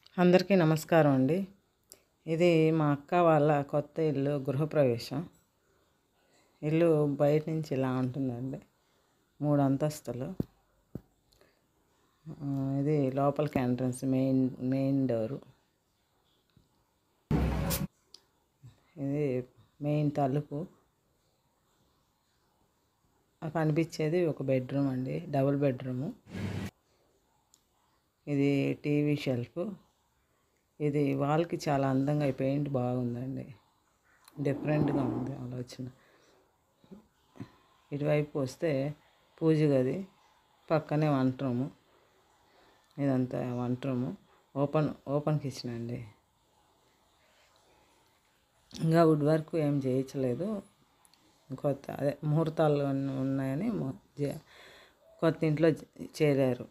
అందరికీ నమస్కారం అండి ఇది మా అక్క వాళ్ళ కొత్త ఇల్లు గృహప్రవేశం ఇల్లు బయట నుంచి ఇలా ఉంటుందండి మూడు అంతస్తులు ఆ, ఇది లోపలికి ఎంట్రన్స్ మెయిన్ మెయిన్ డోరు ఇది మెయిన్ తలుపు ఆ కనిపించేది ఒక బెడ్రూమ్ అండి డబుల్ బెడ్రూము ఇది టీవీ షెల్ఫ్ ఇది వాల్కి చాలా అందంగా ఈ పెయింట్ బాగుందండి డిఫరెంట్గా ఉంది ఆలోచన ఇటువైపు వస్తే పూజ గది పక్కనే వంట రూము ఇదంతా వంట రూము ఓపెన్ ఓపెన్ కిచెన్ అండి ఇంకా వుడ్ వర్క్ ఏం చేయించలేదు కొత్త అదే ముహూర్తాలు అన్నీ ఉన్నాయని మొ- జే- కొత్త ఇంట్లో చేరారు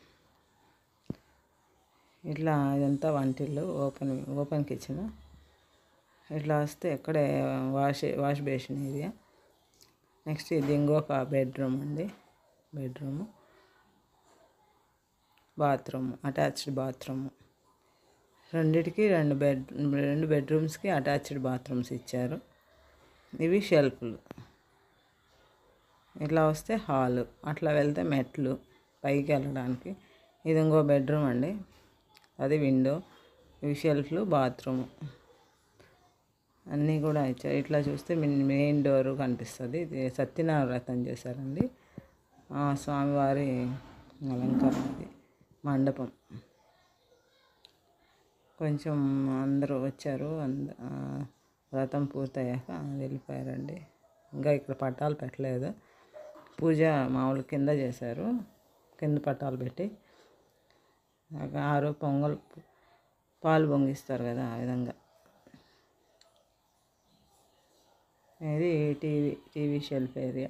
ఇట్లా ఇదంతా వంటిల్లు ఓపెన్ ఓపెన్ కిచెన్ ఇట్లా వస్తే ఇక్కడే wash wash basin area next ఇది ఇంకొక బెడ్రూమ్ అండి బెడ్రూము బాత్రూమ్ అటాచ్డ్ బాత్రూమ్ రెండిటికి రెండు బెడ్ రెండు బెడ్రూమ్స్కి అటాచ్డ్ బాత్రూమ్స్ ఇచ్చారు ఇవి షెల్ఫ్లు ఇట్లా వస్తే హాలు అట్లా వెళ్తే మెట్లు పైకి వెళ్ళడానికి ఇది ఇంకో బెడ్రూమ్ అండి అది విండో ఇవి షెల్ఫ్లు బాత్రూమ్ అన్నీ కూడా ఇచ్చారు ఇట్లా చూస్తే మెయిన్ మెయిన్ డోరు కనిపిస్తుంది ఇది సత్యనారాయణ వ్రతం చేశారండి ఆ స్వామివారి అలంకారం ఇది మండపం కొంచెం అందరూ వచ్చారు అంద ఆ, వ్రతం పూర్తయ్యాక వెళ్ళిపోయారండి ఇంకా ఇక్కడ పట్టాలు పెట్టలేదు పూజ మామూలు కింద చేశారు కింద పట్టాలు పెట్టి ఆ- ఆరు పొంగల్ పాలు పొంగిస్తారు కదా ఆ విధంగా ఇది టీవీ టీవీ షెల్ఫ్ ఏరియా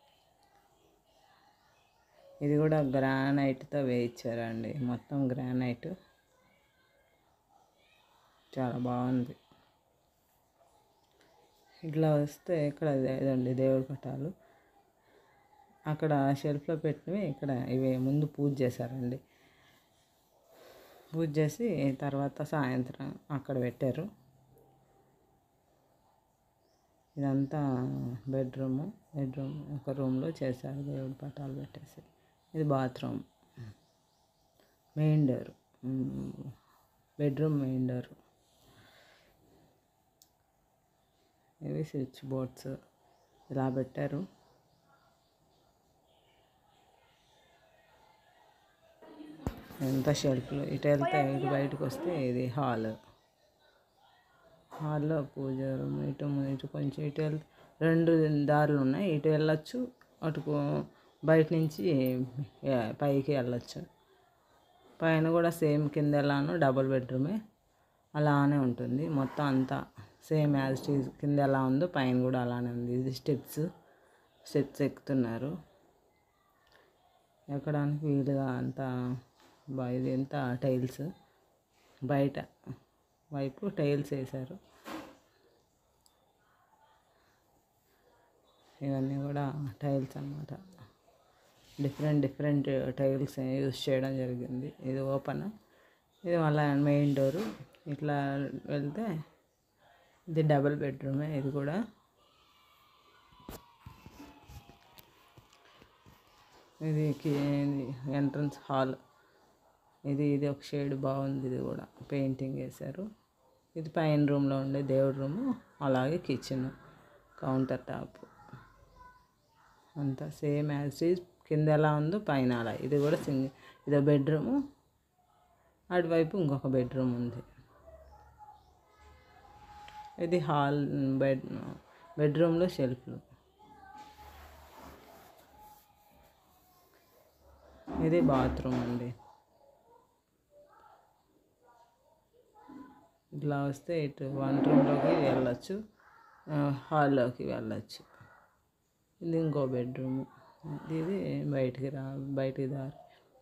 ఇది కూడా గ్రానైట్తో వేయించారండి మొత్తం గ్రానైట్ చాలా బాగుంది ఇట్లా వస్తే ఇక్కడ ఇదండి దేవుడి పటాలు అక్కడ షెల్ఫ్లో పెట్టినవి ఇక్కడ ఇవి ముందు పూజ చేశారండి పూజ చేసి తర్వాత సాయంత్రం అక్కడ పెట్టారు ఇదంతా బెడ్రూము బెడ్రూమ్ ఒక రూమ్లో చేశారు దేవుడి పటాలు పెట్టేసి ఇది bathroom main door bedroom main door ఇవి స్విచ్ బోర్డ్స్ ఇలా పెట్టారు ఎంత షెల్ఫ్లు ఇటు వెళ్తే ఇటు బయటకు వస్తే ఇది హాల్ హాల్లో పూజ రూమ్ ఇటు ఇటు కొంచెం ఇటు వెళ్తే రెండు దారులు ఉన్నాయి ఇటు వెళ్ళొచ్చు అటు బయట నుంచి ఆ, పైకి వెళ్ళొచ్చు పైన కూడా సేమ్ కింద ఎలానో డబుల్ బెడ్రూమే అలానే ఉంటుంది మొత్తం అంతా సేమ్ యాజ్ ఇట్ ఈజ్ కింద ఎలా ఉందో పైన కూడా అలానే ఉంది ఇది స్టెప్స్ స్టెప్స్ ఎక్కుతున్నారు ఎక్కడానికి వీలుగా అంతా బా- ఇది ఎంత టైల్స్ బయట వైపు టైల్స్ వేశారు ఇవన్నీ కూడా టైల్స్ అన్నమాట డిఫరెంట్ డిఫరెంట్ టైల్స్ యూస్ చేయడం జరిగింది ఇది ఓపెన్ ఇది మళ్ళీ మెయిన్ డోరు ఇట్లా వెళ్తే ఇది డబుల్ బెడ్రూమే ఇది కూడా ఇది ఎంట్రన్స్ హాల్ ఇది ఇది ఒక షేడ్ బాగుంది ఇది కూడా పెయింటింగ్ వేశారు ఇది పైన రూమ్లో ఉండే దేవుడి రూము అలాగే కిచెన్ కౌంటర్ టాప్ అంతా సేమ్ యాజ్ ఈజ్ కింద ఎలా ఉందో పైన అలా ఇది కూడా సింగిల్ ఇదో బెడ్రూము అటువైపు ఇంకొక బెడ్రూమ్ ఉంది ఇది హాల్ బెడ్ బెడ్రూమ్లో షెల్ఫ్లు ఇది బాత్రూమ్ అండి ఇట్లా వస్తే ఇటు వన్ రూమ్లోకి వెళ్ళొచ్చు ఆ, హాల్లోకి వెళ్ళొచ్చు ఇది ఇంకో బెడ్రూమ్ ఇది బయటికి రా బయటికి దారి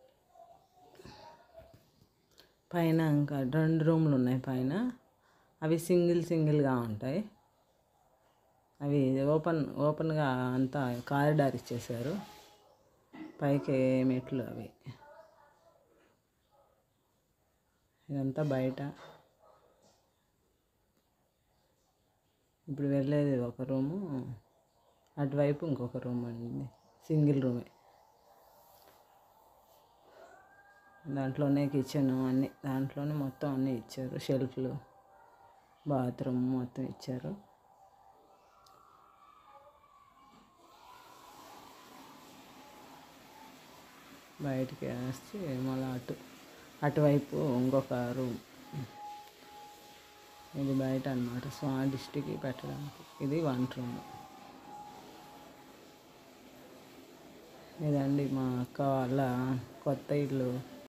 పైన ఇంకా రెండు రూమ్లు ఉన్నాయి పైన అవి సింగిల్ సింగిల్గా ఉంటాయి అవి ఓపెన్ ఓపెన్గా అంతా కారిడార్ ఇచ్చేసారు పైకి మెట్లు అవి ఇదంతా బయట ఇప్పుడు వెళ్ళేది ఒక రూము అటువైపు ఇంకొక రూమ్ అండి సింగిల్ రూమే దాంట్లోనే కిచెన్ అన్నీ దాంట్లోనే మొత్తం అన్నీ ఇచ్చారు షెల్ఫ్లు బాత్రూమ్ మొత్తం ఇచ్చారు బయటికి వేసి మళ్ళీ అటు అటువైపు ఇంకొక రూమ్ ఇది బయట అనమాట స్మాల్ డిస్టిక్కి పెట్టడానికి ఇది వన్ రూమ్ ఇదండి మా అక్క వాళ్ళ కొత్త ఇల్లు